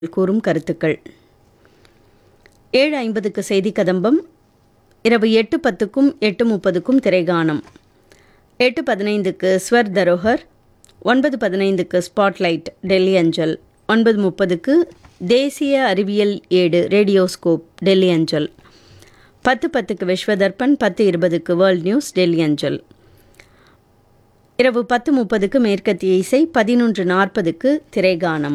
கூறும் கருத்துக்கள் ஏழு ஐம்பதுக்கு செய்தி கதம்பம் இரவு எட்டு பத்துக்கும் எட்டு முப்பதுக்கும் திரைகானம் எட்டு பதினைந்துக்கு ஸ்வர் தரோஹர் ஒன்பது பதினைந்துக்கு ஸ்பாட்லைட் டெல்லி அஞ்சல் ஒன்பது முப்பதுக்கு தேசிய அறிவியல் ஏடு ரேடியோஸ்கோப் டெல்லி அஞ்சல் பத்து பத்துக்கு விஸ்வதர்பன் பத்து இருபதுக்கு வேர்ல்ட் நியூஸ் டெல்லி அஞ்சல் இரவு பத்து முப்பதுக்கு மேற்கத்திய இசை பதினொன்று நாற்பதுக்கு திரைகானம்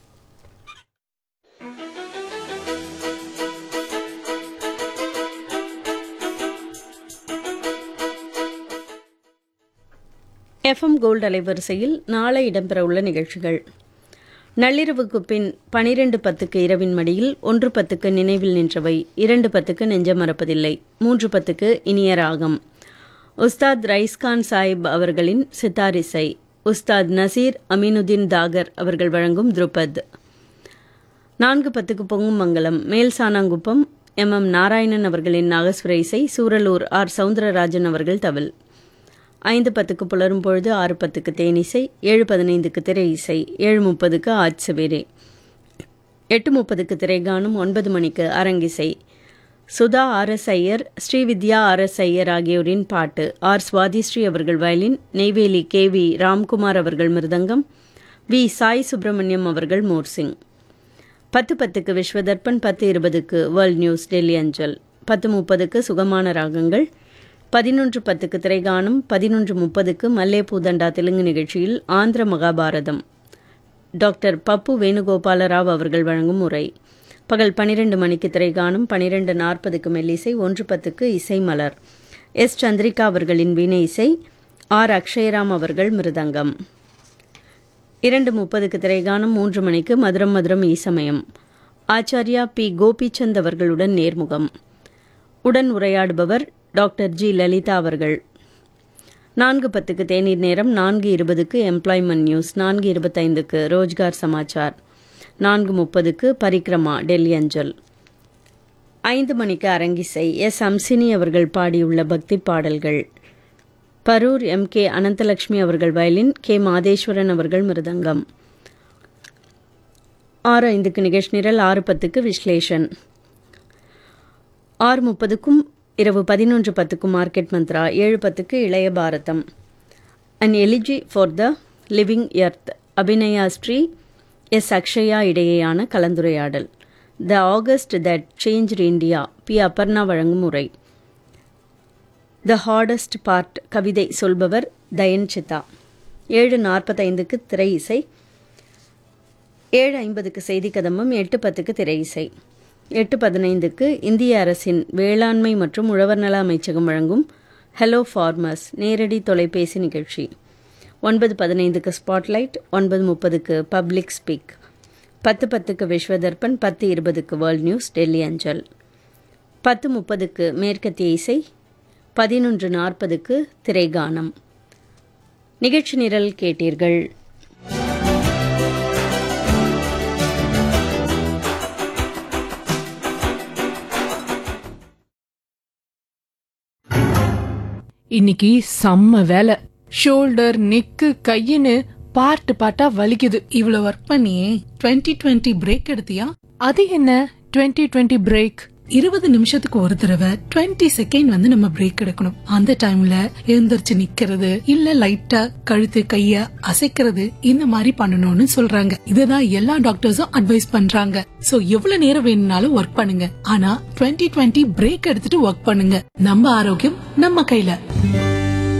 எஃப்எம் கோல்டு அலைவரிசையில் நாளை இடம்பெறவுள்ள நிகழ்ச்சிகள் நள்ளிரவுக்கு பின் பனிரெண்டு பத்துக்கு இரவின் மடியில் ஒன்று பத்துக்கு நினைவில் நின்றவை இரண்டு பத்துக்கு நெஞ்சம் மறப்பதில்லை மூன்று பத்துக்கு இனிய ராகம் உஸ்தாத் ரைஸ்கான் சாஹிப் அவர்களின் சித்தாரிசை உஸ்தாத் நசீர் அமீனுதீன் தாகர் அவர்கள் வழங்கும் துருபத் நான்கு பத்துக்கு பொங்கும் மங்கலம் மேல் சானாங்குப்பம் எம் எம் நாராயணன் அவர்களின் நாகஸ்வர இசை சூரலூர் ஆர் சவுந்தரராஜன் அவர்கள் தவில் ஐந்து பத்துக்கு புலரும் பொழுது ஆறு பத்துக்கு தேனிசை ஏழு பதினைந்துக்கு திரை இசை ஏழு முப்பதுக்கு ஆஜ் சவேரே எட்டு முப்பதுக்கு திரைகானம் ஒன்பது மணிக்கு அரங்கிசை சுதா ஆர் எஸ் ஐயர் ஸ்ரீவித்யா ஆர் எஸ் ஐயர் ஆகியோரின் பாட்டு ஆர் சுவாதிஸ்ரீ அவர்கள் வயலின் நெய்வேலி கே வி ராம்குமார் அவர்கள் மிருதங்கம் வி சாய் சுப்பிரமணியம் அவர்கள் மோர்சிங் பத்து பத்துக்கு விஸ்வதர்பன் பத்து இருபதுக்கு வேர்ல்ட் நியூஸ் டெல்லி அஞ்சல் பத்து முப்பதுக்கு சுகமான ராகங்கள் பதினொன்று பத்துக்கு திரைகானம் பதினொன்று முப்பதுக்கு மல்லே பூதண்டா தெலுங்கு நிகழ்ச்சியில் ஆந்திர மகாபாரதம் டாக்டர் பப்பு வேணுகோபால ராவ் அவர்கள் வழங்கும் உரை பகல் பனிரெண்டு மணிக்கு திரைகானம் பனிரெண்டு நாற்பதுக்கு மெல்லிசை ஒன்று பத்துக்கு இசை மலர் எஸ் சந்திரிகா அவர்களின் வீணை இசை ஆர் அக்ஷயராம் அவர்கள் மிருதங்கம் இரண்டு முப்பதுக்கு திரைகானம் மூன்று மணிக்கு மதுரம் மதுரம் ஈசமயம் ஆச்சாரியா பி கோபிச்சந்த் அவர்களுடன் நேர்முகம் உடன் உரையாடுபவர் டாக்டர் ஜி லலிதா அவர்கள் நான்கு பத்துக்கு தேநீர் நேரம் நான்கு இருபதுக்கு எம்ப்ளாய்மெண்ட் நியூஸ் நான்கு இருபத்தைந்துக்கு ரோஜ்கார் சமாச்சார் நான்கு முப்பதுக்கு பரிக்ரமா டெல்லி அஞ்சல் ஐந்து மணிக்கு அரங்கிசை எஸ் அம்சினி அவர்கள் பாடியுள்ள பக்தி பாடல்கள் பரூர் எம் கே அனந்தலட்சுமி அவர்கள் வயலின் கே மாதேஸ்வரன் அவர்கள் மிருதங்கம் ஆறு ஐந்துக்கு நிகழ்ச்சி நிரல் ஆறு பத்துக்கு விஸ்லேஷன் ஆறு முப்பதுக்கும் இரவு பதினொன்று பத்துக்கும் மார்க்கெட் மந்த்ரா ஏழு பத்துக்கு இளைய பாரதம் and elegy for the living earth Abhinaya Sri S Akshaya இடையேயான கலந்துரையாடல் the August that change India P Aparna வழங்கும் உரை த ஹார்டஸ்ட் பார்ட் கவிதை சொல்பவர் தயன் சித்தா ஏழு நாற்பத்தைந்துக்கு திரை இசை ஏழு ஐம்பதுக்கு செய்தி கதம்பம் எட்டு பத்துக்கு திரை இசை எட்டு பதினைந்துக்கு இந்திய அரசின் வேளாண்மை மற்றும் உழவர் நல அமைச்சகம் வழங்கும் ஹலோ ஃபார்மர்ஸ் நேரடி தொலைபேசி நிகழ்ச்சி ஒன்பது பதினைந்துக்கு ஸ்பாட்லைட் ஒன்பது முப்பதுக்கு பப்ளிக் ஸ்பீக் பத்து பத்துக்கு விஸ்வதர்பன் பத்து இருபதுக்கு வேர்ல்ட் நியூஸ் டெல்லி அஞ்சல் பத்து முப்பதுக்கு மேற்கத்திய இசை பதினொன்று நாற்பதுக்கு திரைகானம் நிகழ்ச்சி நிரல் கேட்டீர்கள் இன்னைக்கு செம்ம வேலை ஷோல்டர் நெக்கு கையின்னு பார்ட் பார்ட்டா வலிக்குது இவ்வளவு ஒர்க் பண்ணி 2020 டுவெண்ட்டி பிரேக் எடுத்தியா அது என்ன 2020 டுவெண்ட்டி பிரேக் இருபது நிமிஷத்துக்கு ஒரு தடவை 20 செகண்ட் வந்து நம்ம பிரேக் எடுக்கணும் அந்த டைம்ல எழுந்திருச்சு நிக்கிறது இல்ல லைட்டா கழுத்து கைய அசைக்கிறது இந்த மாதிரி பண்ணணும்னு சொல்றாங்க இதுதான் எல்லா டாக்டர்ஸும் அட்வைஸ் பண்றாங்க சோ எவ்வளவு நேரம் வேணும்னாலும் ஒர்க் பண்ணுங்க ஆனா 2020 டுவெண்ட்டி பிரேக் எடுத்துட்டு ஒர்க் பண்ணுங்க நம்ம ஆரோக்கியம் நம்ம கையில